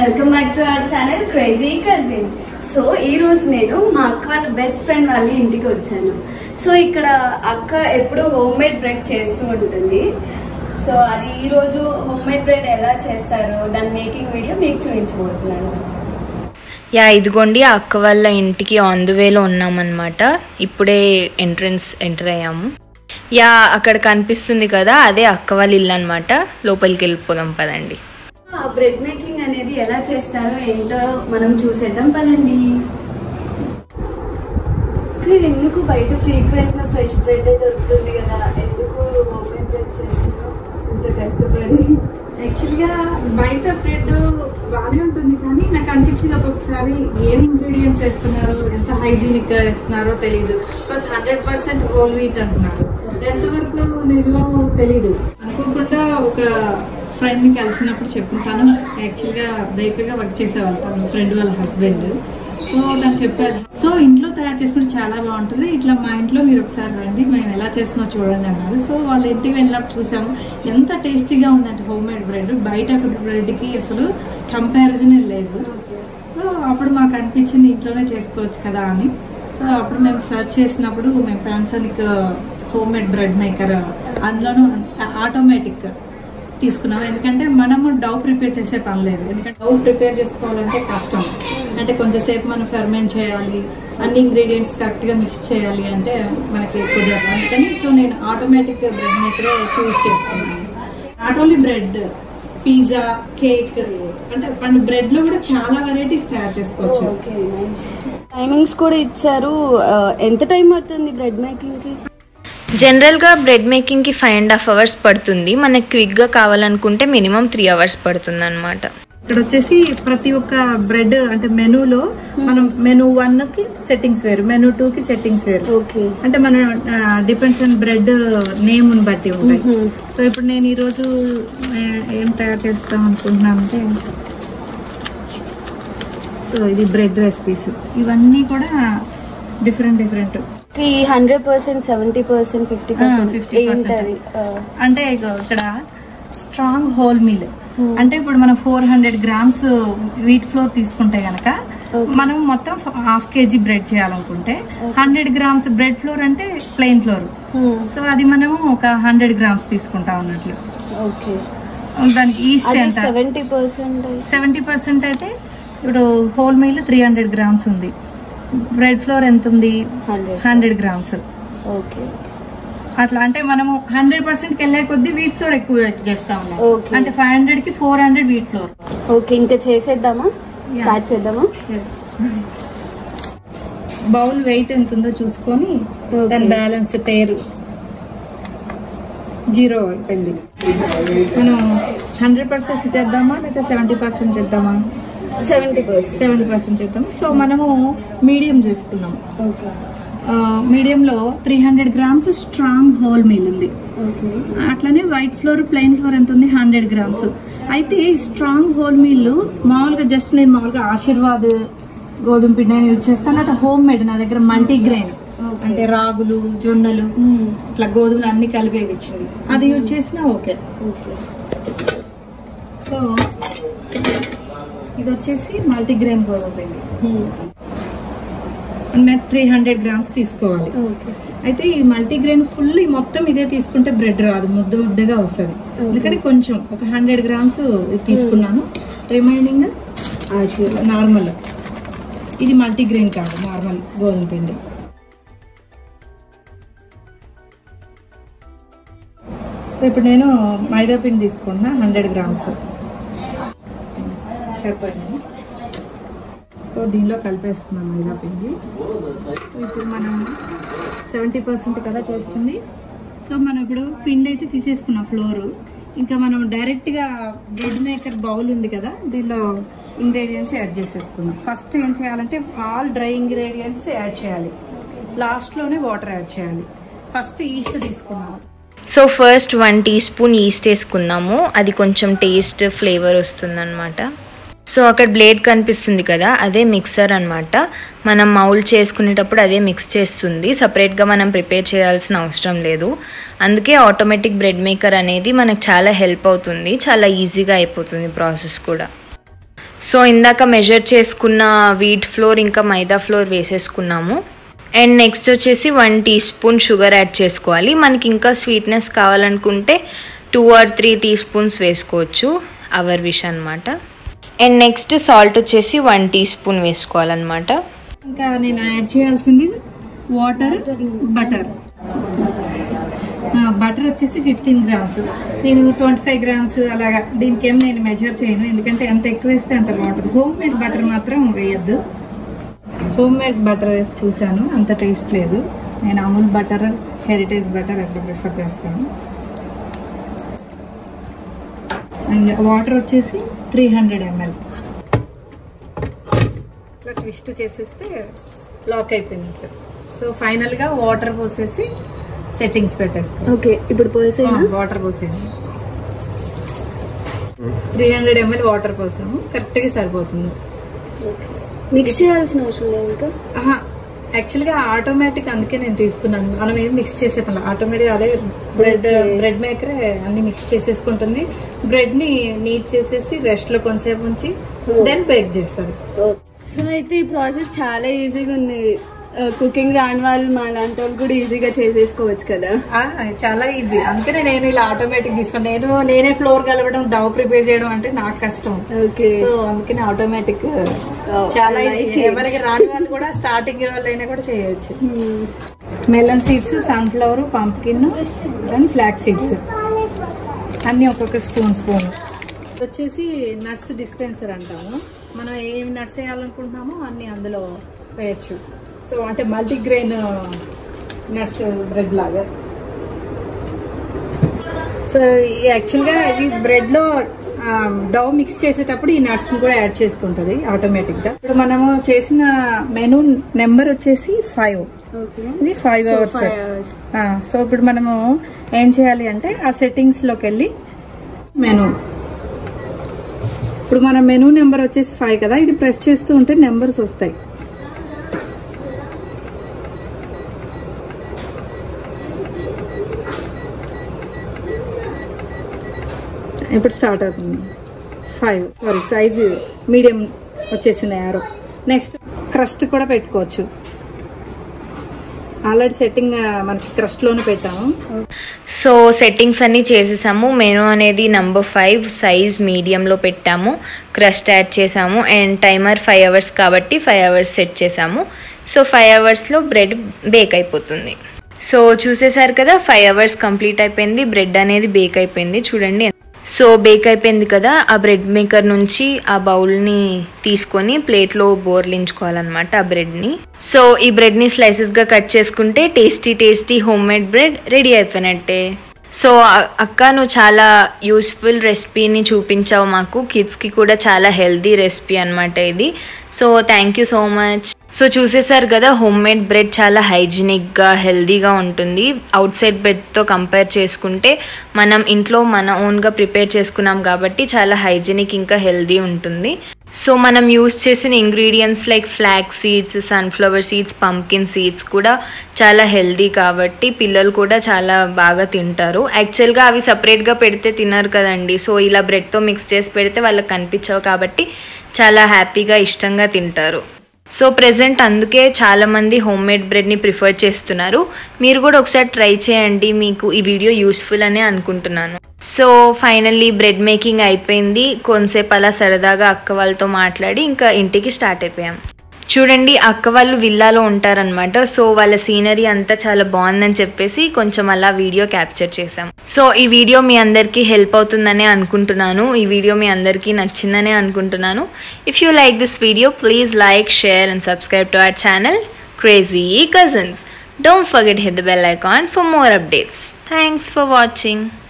Welcome back to our channel crazy cousin so ఈ రోజు నేను మా అక్క వాళ్ళ బెస్ట్ ఫ్రెండ్ వాళ్ళ ఇంటికి వచ్చాను సో ఇక్కడ అక్క ఎప్పుడు హోమ్ మేడ్ బ్రెడ్ చేస్తూ ఉంటుంది సో అది ఈ రోజు హోమ్ మేడ్ బ్రెడ్ ఎలా చేస్తారో దాని మేకింగ్ వీడియో మీకు చూపించబోతున్నాను యా ఇదిగోండి ఆ అక్క వాళ్ళ ఇంటికి ఆన్ ద వేలో ఉన్నామన్నమాట ఇప్పుడే ఎంట్రన్స్ ఎంటర్ అయ్యాము యా అక్కడ కనిపిస్తుంది కదా అదే అక్క వాళ్ళ ఇల్లు అనమాట లోపలికి వెళ్ళిపోదాం పదండి ఆ బ్రెడ్ మేకింగ్ అనేది ఎలా చేస్తారో ఏంటో మనం చూసేద్దాం పదండి ఇది ఎందుకు బయట ఫ్రీక్వెంట్ గా ఫ్రెష్ బ్రెడ్ దొరుకుతుంది కదా ఎందుకు హోమ్ మేడ్ బ్రెడ్ చేస్తున్నావు ఇంత కష్టపడి యాక్చువల్గా బయట బ్రెడ్ బాగానే ఉంటుంది కానీ నాకు అనిపించింది ఒక్కొక్కసారి ఏం ఇంగ్రీడియంట్స్ వేస్తున్నారు ఎంత హైజీనిక్ గా వేస్తున్నారో తెలియదు plus hundred percent whole wheat అంటున్నారు ఎంతవరకు నిజమో తెలియదు అనుకోకుండా ఒక ఫ్రెండ్ ని కలిసినప్పుడు చెప్పుకుంటాను యాక్చువల్ గా బేకర్ గా వర్క్ చేసేవాళ్ళు తన ఫ్రెండ్ వాళ్ళ హస్బెండ్ సో తను చెప్పారు సో ఇంట్లో తయారు చేసుకుంటే చాలా బాగుంటుంది ఇట్లా మా ఇంట్లో మీరు ఒకసారి రండి మేము ఎలా చేస్తున్నాం చూడండి అన్నారు సో వాళ్ళ ఇంటికి వెళ్ళినప్పుడు చూసాము ఎంత టేస్టీగా ఉందంటే హోమ్ మేడ్ బ్రెడ్ బయట బ్రెడ్ కి అసలు కంపారిజన్ లేదు సో అప్పుడు మాకు అనిపించింది ఇంట్లోనే చేసుకోవచ్చు కదా అని సో అప్పుడు మేము సెర్చ్ చేసినప్పుడు మేము Panasonic home made bread maker అందులోనూ ఆటోమేటిక్ తీసుకున్నాం ఎందుకంటే మనము డౌ ప్రిపేర్ చేసే పని లేదు ఎందుకంటే డౌ ప్రిపేర్ చేసుకోవాలంటే కష్టం అంటే కొంచెంసేపు మనం ఫెర్మెంట్ చేయాలి అన్ని ఇంగ్రీడియంట్స్ కరెక్ట్ గా మిక్స్ చేయాలి అంటే మనకి కుదరదు అందుకని సో నేను ఆటోమేటిక్ బ్రెడ్ మేకరే చూస్ చేసుకున్నాను not only bread pizza cake అంటే మన బ్రెడ్ లో కూడా చాలా వెరైటీస్ తయారు చేసుకోవచ్చు ఓకే నైస్ టైమింగ్స్ కూడా ఇచ్చారు ఆ, ఎంత టైం పడుతుంది బ్రెడ్ మేకింగ్ కి జనరల్గా బ్రెడ్ మేకింగ్కి ఫైవ్ అండ్ హాఫ్ అవర్స్ పడుతుంది మనకి క్విక్గా కావాలనుకుంటే మినిమం త్రీ అవర్స్ పడుతుంది అనమాట ఇక్కడ వచ్చేసి ప్రతి ఒక్క బ్రెడ్ అంటే మెనూలో మనం మెనూ వన్ కి సెట్టింగ్స్ వేరు మెనూ టూ కి సెట్టింగ్స్ వేరు ఓకే అంటే మన డిపెండ్స్ ఆన్ బ్రెడ్ నేమ్ బట్టి ఉంటాయి సో ఇప్పుడు నేను ఈ రోజు ఆ, ఏం తయారు చేస్తాం అనుకుంటున్నాను అంటే సో ఇది బ్రెడ్ రెసిపీస్ ఇవన్నీ కూడా different different three hundred percent seventy percent fifty percent 50%. ఏంటది ఆ, అంటే ఇగో ఇక్కడ స్ట్రాంగ్ హోల్ మీల్ అంటే ఇప్పుడు మనం four hundred grams wheat flour తీసుకుంటే గనక మనం మొత్తం హాఫ్ కేజీ బ్రెడ్ చేయాలనుకుంటే హండ్రెడ్ గ్రామ్స్ బ్రెడ్ ఫ్లోర్ అంటే ప్లెయిన్ ఫ్లోర్ hmm, సో అది మనము ఒక హండ్రెడ్ గ్రామ్స్ తీసుకుంటాం అన్నట్లు ఓకే దానికి ఈస్ట్ అది ఎంత సెవెంటీ పర్సెంట్ సెవెంటీ పర్సెంట్ అయితే ఇప్పుడు whole meal three hundred grams ఉంది బ్రెడ్ ఫ్లోర్ ఎంత ఉంది హండ్రెడ్ హండ్రెడ్ గ్రామ్స్ ఓకే అట్లా అంటే మనము హండ్రెడ్ పర్సెంట్ వెళ్ళే కొద్దీ వీట్ ఫ్లోర్ ఎక్కువ చేస్తా ఉన్నాం Okay. అంటే ఫైవ్ హండ్రెడ్ కి four hundred wheat flour okay ఇంకా చేసేద్దామా స్టార్ట్ చేద్దామా బౌల్ వెయిట్ ఎంత ఉందో చూసుకొని Okay. దాని బ్యాలెన్స్ టేర్ జీరో అయిపోయింది మనం హండ్రెడ్ పర్సెంట్ చేద్దామా లేదా సెవెంటీ పర్సెంట్ చేద్దామా సెవెంటీ పర్సెంట్ సెవెంటీ పర్సెంట్ చేద్దాం సో మనము మీడియం చేసుకున్నాం ఓకే మీడియంలో three hundred grams strong whole meal ఉంది ఓకే అట్లనే వైట్ ఫ్లోర్ ప్లెయిన్ ఫ్లోర్ ఎంత ఉంది హండ్రెడ్ గ్రామ్స్ అయితే ఈ స్ట్రాంగ్ హోల్ మీల్ మామూలుగా జస్ట్ నేను మామూలుగా ఆశీర్వాద్ గోధుమ పిండి అని యూజ్ చేస్తాను లేదా హోమ్ మేడ్ నా దగ్గర మల్టీ గ్రెయిన్ Okay. అంటే రాగులు జొన్నలు ఇట్లా గోధుమలు అన్ని కలిపి ఇచ్చింది అది యూజ్ చేసినా ఓకే ఓకే సో ఇది వచ్చేసి మల్టీ గ్రెయిన్ గోధుమ పిండి మేము త్రీ హండ్రెడ్ గ్రామ్స్ తీసుకోవాలి ఓకే అయితే ఈ మల్టీగ్రెయిన్ ఫుల్ మొత్తం ఇదే తీసుకుంటే బ్రెడ్ రాదు ముద్ద ముద్దగా వస్తుంది ఎందుకంటే కొంచెం ఒక హండ్రెడ్ గ్రామ్స్ తీసుకున్నాను రిమైనింగ్ ఆశీర్వాద్ నార్మల్ ఇది మల్టీగ్రెయిన్ కాదు నార్మల్ గోధుమ పిండి సో ఇప్పుడు నేను మైదా పిండి తీసుకున్నా హండ్రెడ్ గ్రామ్స్ సరిపోయింది సో దీనిలో కలిపేస్తున్నాం మైదా పిండి సో ఇప్పుడు మనం సెవెంటీ పర్సెంట్ కదా చేస్తుంది సో మనం ఇప్పుడు పిండి అయితే తీసేసుకున్నాం ఫ్లోర్ ఇంకా మనం డైరెక్ట్గా బ్రెడ్ మేకర్ బౌల్ ఉంది కదా దీనిలో ఇంగ్రీడియంట్స్ యాడ్ చేసేసుకుందాం ఫస్ట్ ఏం చేయాలంటే ఆల్ డ్రై ఇంగ్రీడియంట్స్ యాడ్ చేయాలి లాస్ట్లోనే వాటర్ యాడ్ చేయాలి ఫస్ట్ ఈస్ట్ తీసుకున్నాం so first one teaspoon yeast వేసుకుందాము అది కొంచెం టేస్ట్ ఫ్లేవర్ వస్తుందన్నమాట సో అక్కడ బ్లేడ్ కనిపిస్తుంది కదా అదే మిక్సర్ అన్నమాట మనం మౌల్ చేసుకునేటప్పుడు అదే మిక్స్ చేస్తుంది సపరేట్గా మనం ప్రిపేర్ చేయాల్సిన అవసరం లేదు అందుకే ఆటోమేటిక్ బ్రెడ్ మేకర్ అనేది మనకు చాలా హెల్ప్ అవుతుంది చాలా ఈజీగా అయిపోతుంది ప్రాసెస్ కూడా సో ఇందాక మెజర్ చేసుకున్న వీట్ ఫ్లోర్ ఇంకా మైదా ఫ్లోర్ వేసేసుకున్నాము అండ్ నెక్స్ట్ వచ్చేసి one teaspoon sugar add చేసుకోవాలి మనకి ఇంకా స్వీట్నెస్ కావాలనుకుంటే two or three teaspoons వేసుకోవచ్చు అవర్ విష్ అనమాట అండ్ నెక్స్ట్ సాల్ట్ వచ్చేసి వన్ టీ స్పూన్ వేసుకోవాలన్నమాట ఇంకా నేను యాడ్ చేయాల్సింది వాటర్ బటర్ బటర్ వచ్చేసి ఫిఫ్టీన్ గ్రామ్స్ నేను ట్వంటీ ఫైవ్ గ్రామ్స్ అలాగా దీనికి ఏం నేను మెజర్ చేయను ఎందుకంటే ఎంత ఎక్కువ వేస్తే అంత బాగుంటుంది హోమ్ మేడ్ బటర్ మాత్రం వేయద్దు హోమ్ మేడ్ బటర్ వేసి చూశాను అంత టేస్ట్ లేదు నేను అమూల్ బటర్ హెరిటేజ్ బటర్ అట్లా ప్రిఫర్ చేస్తాను అండ్ వాటర్ వచ్చేసి త్రీ హండ్రెడ్ ఎంఎల్ ఇట్లా ట్విస్ట్ చేసేస్తే లాక్ అయిపోయింది సార్ సో ఫైనల్ గా వాటర్ పోసేసి సెట్టింగ్స్ పెట్టేసుకో ఓకే ఇప్పుడు పోసేనా వాటర్ పోసేయండి త్రీ హండ్రెడ్ ఎంఎల్ వాటర్ పోసాము కరెక్ట్ గా సరిపోతుంది మిక్స్ చేయాల్సిన అవసరం లేదు ఇంకా ఆహా యాక్చువల్ గా ఆటోమేటిక్ అందుకే నేను తీసుకున్నాను మనం ఏం మిక్స్ చేసే పని ఆటోమేటిక్ అదే బ్రెడ్ బ్రెడ్ మేకర్ అన్ని మిక్స్ చేసేసుకుంటుంది బ్రెడ్ ని నీట్ చేసేసి రెస్ట్ లో కొంతసేపు ఉంచి దెన్ బేక్ చేస్తుంది సో అయితే ఈ ప్రాసెస్ చాలా ఈజీగా ఉంది కుకింగ్ రాని వాళ్ళు మా లాంటి వాళ్ళు కూడా ఈజీగా చేసేసుకోవచ్చు కదా ఆ, చాలా ఈజీ అందుకనే నేను ఇలా ఆటోమేటిక్ తీసుకున్నాను నేను నేనే ఫ్లోర్ కలపడం డవ్ ప్రిపేర్ చేయడం అంటే నాకు కష్టం ఓకే సో అందుకని ఆటోమేటిక్ చాలా ఈజీ ఎవరికి రాని వాళ్ళు కూడా స్టార్టింగ్ వాళ్ళైనా కూడా చేయొచ్చు melon seeds sunflower pumpkin and flax seeds అన్ని ఒక్కొక్క స్పూన్ స్పూన్ వచ్చేసి నట్స్ డిస్పెన్సర్ అంటాము మనం ఏమి నట్స్ వేయాలనుకుంటున్నామో అన్ని అందులో వేయచ్చు సో అంటే మల్టీగ్రెయిన్ నట్స్ బ్రెడ్ లాగా సో యాక్చువల్గా ఈ బ్రెడ్ లో డవ్ మిక్స్ చేసేటప్పుడు ఈ నట్స్ కూడా యాడ్ చేసుకుంటది ఆటోమేటిక్ గా ఇప్పుడు మనము చేసిన మెనూ నెంబర్ వచ్చేసి ఫైవ్ ఓకే ఇది ఫైవ్ అవర్స్ సో ఇప్పుడు మనము ఏం చేయాలి అంటే ఆ సెట్టింగ్స్ లోకి వెళ్ళి మెనూ ఇప్పుడు మన మెనూ నెంబర్ వచ్చేసి ఫైవ్ కదా ఇది ప్రెస్ చేస్తూ ఉంటే నెంబర్స్ వస్తాయి ఇప్పుడు స్టార్ట్ అవుతుంది ఫైవ్ సారీ సైజు మీడియం వచ్చేసింది యారో నెక్స్ట్ క్రస్ట్ కూడా పెట్టుకోవచ్చు ఆల్రెడీ సెట్టింగ్ మనకి క్రస్ట్ లోనే పెట్టాము సో సెట్టింగ్స్ అన్నీ చేసేసాము మెనూ అనేది నంబర్ ఫైవ్ సైజ్ మీడియంలో పెట్టాము క్రస్ట్ యాడ్ చేసాము అండ్ టైమర్ ఫైవ్ అవర్స్ కాబట్టి ఫైవ్ అవర్స్ సెట్ చేసాము సో ఫైవ్ అవర్స్లో బ్రెడ్ బేక్ అయిపోతుంది సో చూసేసారు కదా ఫైవ్ అవర్స్ కంప్లీట్ అయిపోయింది బ్రెడ్ అనేది బేక్ అయిపోయింది చూడండి సో బేక్ అయిపోయింది కదా ఆ బ్రెడ్ మేకర్ నుంచి ఆ బౌల్ని తీసుకొని ప్లేట్లో బోర్లించుకోవాలన్నమాట ఆ బ్రెడ్ని సో ఈ బ్రెడ్ని స్లైసెస్గా కట్ చేసుకుంటే tasty tasty home made bread ready అయిపోయినట్టే సో అ- అక్క నువ్వు చాలా యూస్ఫుల్ రెసిపీని చూపించావు మాకు కిడ్స్కి కూడా చాలా హెల్దీ రెసిపీ అనమాట ఇది so thank you so much so చూసేసారు కదా హోమ్ మేడ్ బ్రెడ్ చాలా హైజీనిక్గా హెల్దీగా ఉంటుంది అవుట్ సైడ్ బ్రెడ్తో కంపేర్ చేసుకుంటే మనం ఇంట్లో మన ఓన్గా ప్రిపేర్ చేసుకున్నాం కాబట్టి చాలా హైజీనిక్ ఇంకా హెల్దీ ఉంటుంది సో మనం యూస్ చేసిన ingredients like flax seeds sunflower seeds pumpkin seeds కూడా చాలా హెల్దీ కాబట్టి పిల్లలు కూడా చాలా బాగా తింటారు యాక్చువల్గా అవి సపరేట్గా పెడితే తినరు కదండి సో ఇలా బ్రెడ్తో మిక్స్ చేసి పెడితే వాళ్ళకి కనిపించవు కాబట్టి చాలా హ్యాపీగా ఇష్టంగా తింటారు సో ప్రెసెంట్ అందుకే చాలామంది హోమ్ మేడ్ బ్రెడ్ని ప్రిఫర్ చేస్తున్నారు మీరు కూడా ఒకసారి ట్రై చేయండి మీకు ఈ వీడియో యూస్ఫుల్ అనే అనుకుంటున్నాను సో ఫైనల్లీ బ్రెడ్ మేకింగ్ అయిపోయింది కొంతసేపు అలా సరదాగా అక్క వాళ్ళతో మాట్లాడి ఇంకా ఇంటికి స్టార్ట్ అయిపోయాం చూడండి అక్క వాళ్ళు విల్లాలో ఉంటారనమాట సో వాళ్ళ సీనరీ అంతా చాలా బాగుందని చెప్పేసి కొంచెం అలా వీడియో క్యాప్చర్ చేసాం సో ఈ వీడియో మీ అందరికీ హెల్ప్ అవుతుందనే అనుకుంటున్నాను ఈ వీడియో మీ అందరికీ నచ్చిందనే అనుకుంటున్నాను if you like this video please like share and subscribe to our channel crazy cousins don't forget hit the bell icon for more updates thanks for watching